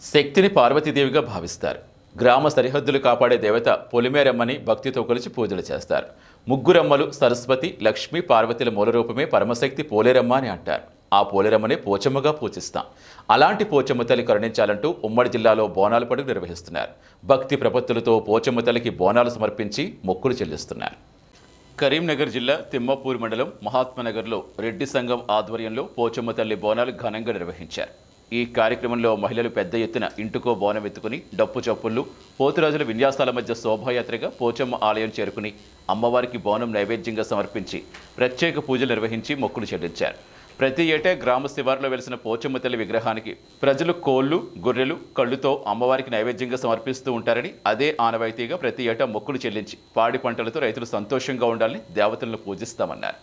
శక్తిని పార్వతీదేవిగా భావిస్తారు గ్రామ సరిహద్దులు కాపాడే దేవత పొలిమేరమ్మని భక్తితో కొలిచి పూజలు చేస్తారు ముగ్గురమ్మలు సరస్వతి లక్ష్మి పార్వతిల మూలరూపమే పరమశక్తి పోలేరమ్మ అని అంటారు ఆ పోలేరమ్మనే పోచమ్మగా పూజిస్తాం అలాంటి పోచమ్మ తల్లి కరుణించాలంటూ ఉమ్మడి జిల్లాలో బోనాల పండుగ నిర్వహిస్తున్నారు భక్తి ప్రపత్తులతో పోచమ్మ తల్లికి బోనాలు సమర్పించి మొక్కులు చెల్లిస్తున్నారు కరీంనగర్ జిల్లా తిమ్మపూర్ మండలం మహాత్మానగర్లో రెడ్డి సంఘం ఆధ్వర్యంలో పోచమ్మ తల్లి బోనాలు ఘనంగా నిర్వహించారు ఈ కార్యక్రమంలో మహిళలు పెద్ద ఎత్తున ఇంటికో బోనం ఎత్తుకుని డప్పు చప్పుళ్ళు పోతురాజుల విన్యాసాల మధ్య శోభాయాత్రగా పోచమ్మ ఆలయం చేరుకుని అమ్మవారికి బోనం నైవేద్యంగా సమర్పించి ప్రత్యేక పూజలు నిర్వహించి మొక్కులు చెల్లించారు ప్రతి ఏటా గ్రామ శివారులో వెలిసిన పోచమ్మ తల్లి విగ్రహానికి ప్రజలు కోళ్లు గొర్రెలు కళ్ళుతో అమ్మవారికి నైవేద్యంగా సమర్పిస్తూ ఉంటారని అదే ఆనవాయితీగా ప్రతి ఏటా మొక్కులు చెల్లించి పాడి పంటలతో రైతులు సంతోషంగా ఉండాలని దేవతలను పూజిస్తామన్నారు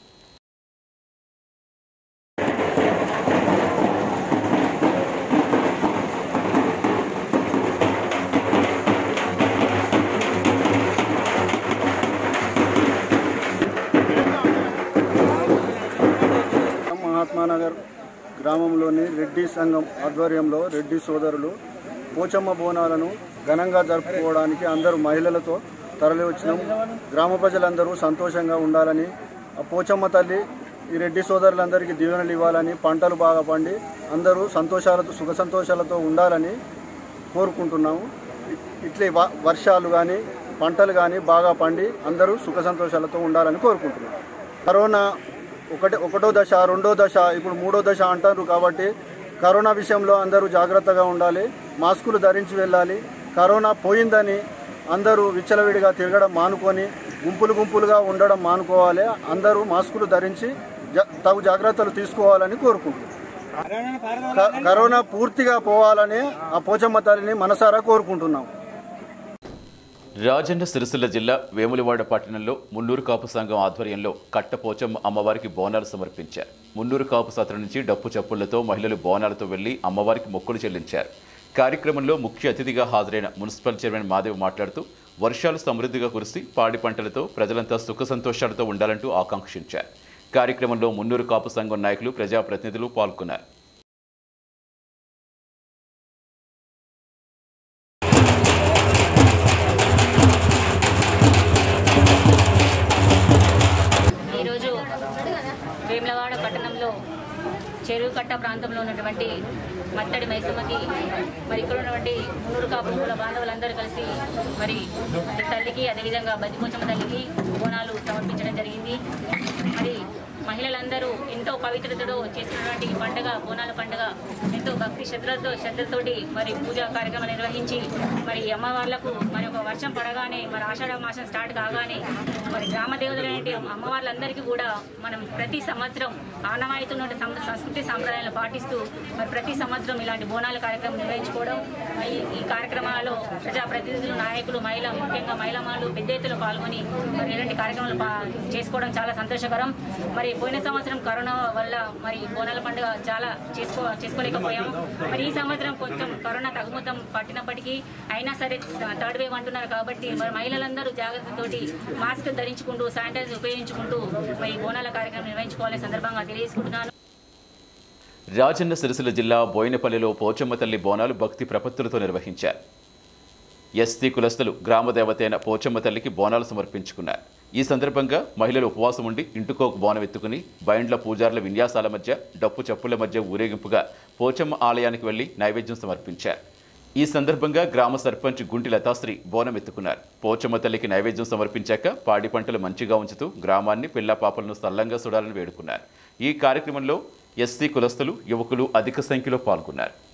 మహాత్మానగర్ గ్రామంలోని రెడ్డి సంఘం ఆధ్వర్యంలో రెడ్డి సోదరులు పోచమ్మ బోనాలను ఘనంగా జరుపుకోవడానికి అందరూ మహిళలతో తరలి వచ్చినాం గ్రామ ప్రజలందరూ సంతోషంగా ఉండాలని ఆ పోచమ్మ తల్లి ఈ రెడ్డి సోదరులందరికీ దీవెనలు ఇవ్వాలని పంటలు బాగా పండి అందరూ సంతోషాలతో సుఖ సంతోషాలతో ఉండాలని కోరుకుంటున్నాము ఇ- ఇట్లే వ- వర్షాలు కానీ పంటలు కానీ బాగా పండి అందరూ సుఖ సంతోషాలతో ఉండాలని కోరుకుంటున్నాం కరోనా ఒకటి ఒకటో దశ రెండో దశ ఇప్పుడు మూడో దశ అంటారు కాబట్టి కరోనా విషయంలో అందరూ జాగ్రత్తగా ఉండాలి మాస్కులు ధరించి వెళ్ళాలి కరోనా పోయిందని అందరూ విచ్చలవిడిగా తిరగడం మానుకొని గుంపులు గుంపులుగా ఉండడం మానుకోవాలి అందరూ మాస్కులు ధరించి జ- తగు జాగ్రత్తలు తీసుకోవాలని కోరుకుంటున్నాం క- కరోనా పూర్తిగా పోవాలని ఆ పోచమ్మ తల్లిని మనసారా కోరుకుంటున్నాం రాజన్న సిరిసిల్ల జిల్లా వేములవాడ పట్టణంలో మున్నూరు కాపు సంఘం ఆధ్వర్యంలో కట్ట పోచమ్మ అమ్మవారికి బోనాలు సమర్పించారు మున్నూరు కాపు సత్రం నుంచి డప్పు చప్పుళ్లతో మహిళలు బోనాలతో వెళ్లి అమ్మవారికి మొక్కులు చెల్లించారు కార్యక్రమంలో ముఖ్య అతిథిగా హాజరైన మున్సిపల్ చైర్మన్ మాదేవ్ మాట్లాడుతూ వర్షాలు సమృద్ధిగా కురిసి పాడి పంటలతో ప్రజలంతా సుఖ సంతోషాలతో ఉండాలంటూ ఆకాంక్షించారు కార్యక్రమంలో మున్నూరు కాపు సంఘం నాయకులు ప్రజాప్రతినిధులు పాల్గొన్నారు ఈరోజు వేములవాడ పట్టణంలో చెరువు కట్ట ప్రాంతంలో ఉన్నటువంటి మత్తడి మైసమ్మకి మరి ఇక్కడ ఉన్నటువంటి మున్నూరు కాపు కుల బాంధవులందరూ కలిసి మరి తల్లికి అదేవిధంగా బతిపోచమ్మ తల్లికి బోనాలు సమర్పించడం జరిగింది మరి మహిళలందరూ ఎంతో పవిత్రతతో చేసినటువంటి ఈ పండుగ బోనాల పండుగ ఎంతో భక్తి శ్రద్ధలతో శ్రద్ధతోటి మరి పూజా కార్యక్రమం నిర్వహించి మరి ఈ అమ్మవార్లకు మరి ఒక వర్షం పడగానే మరి ఆషాఢ మాసం స్టార్ట్ కాగానే మరి గ్రామ దేవతలైన అమ్మవార్లందరికీ కూడా మనం ప్రతి సంవత్సరం ఆనవాయితీ ఉన్న సం- సంస్కృతి సాంప్రదాయాలను పాటిస్తూ మరి ప్రతి సంవత్సరం ఇలాంటి బోనాల కార్యక్రమం నిర్వహించుకోవడం ఈ ఈ కార్యక్రమాల్లో ప్రజాప్రతినిధులు నాయకులు మహిళ ముఖ్యంగా మహిళమాలు పెద్ద ఎత్తున పాల్గొని మరి ఇలాంటి కార్యక్రమాలు పా- చేసుకోవడం చాలా సంతోషకరం మరి పోయిన సంవత్సరం కరోనా వల్ల మరి బోనాల పండుగ చాలా చేసుకో చేసుకోలేకపోయాము మరి ఈ సంవత్సరం కొంచెం కరోనా తగ్గుముతం పట్టినప్పటికీ అయినా సరే థర్డ్ వేవ్ అంటున్నారు కాబట్టి మరి మహిళలందరూ జాగ్రత్తతోటి మాస్క్ ధరించుకుంటూ శానిటైజర్ ఉపయోగించుకుంటూ మరి బోనాల కార్యక్రమం నిర్వహించుకోవాలని సందర్భంగా తెలియజేసుకుంటున్నాను రాజన్న సిరిసిల్ల జిల్లా బోయినపల్లిలో పోచమ్మ తల్లి బోనాలు భక్తి ప్రపత్తులతో నిర్వహించారు ఎస్టీ కులస్తులు గ్రామ దేవతైన పోచమ్మ తల్లికి బోనాలు సమర్పించుకున్నారు ఈ సందర్భంగా మహిళలు ఉపవాసం ఉండి ఇంటికో ఒక బోనం ఎత్తుకుని బైండ్ల పూజారుల విన్యాసాల మధ్య డప్పు చప్పుల మధ్య ఊరేగింపుగా పోచమ్మ ఆలయానికి వెళ్లి నైవేద్యం సమర్పించారు ఈ సందర్భంగా గ్రామ సర్పంచ్ గుంటి లతాశ్రీ బోనం ఎత్తుకున్నారు పోచమ్మ తల్లికి నైవేద్యం సమర్పించాక పాడి పంటలు మంచిగా ఉంచుతూ గ్రామాన్ని పిల్ల పాపలను సల్లంగా చూడాలని వేడుకున్నారు ఈ కార్యక్రమంలో ఎస్సీ కులస్తులు యువకులు అధిక సంఖ్యలో పాల్గొన్నారు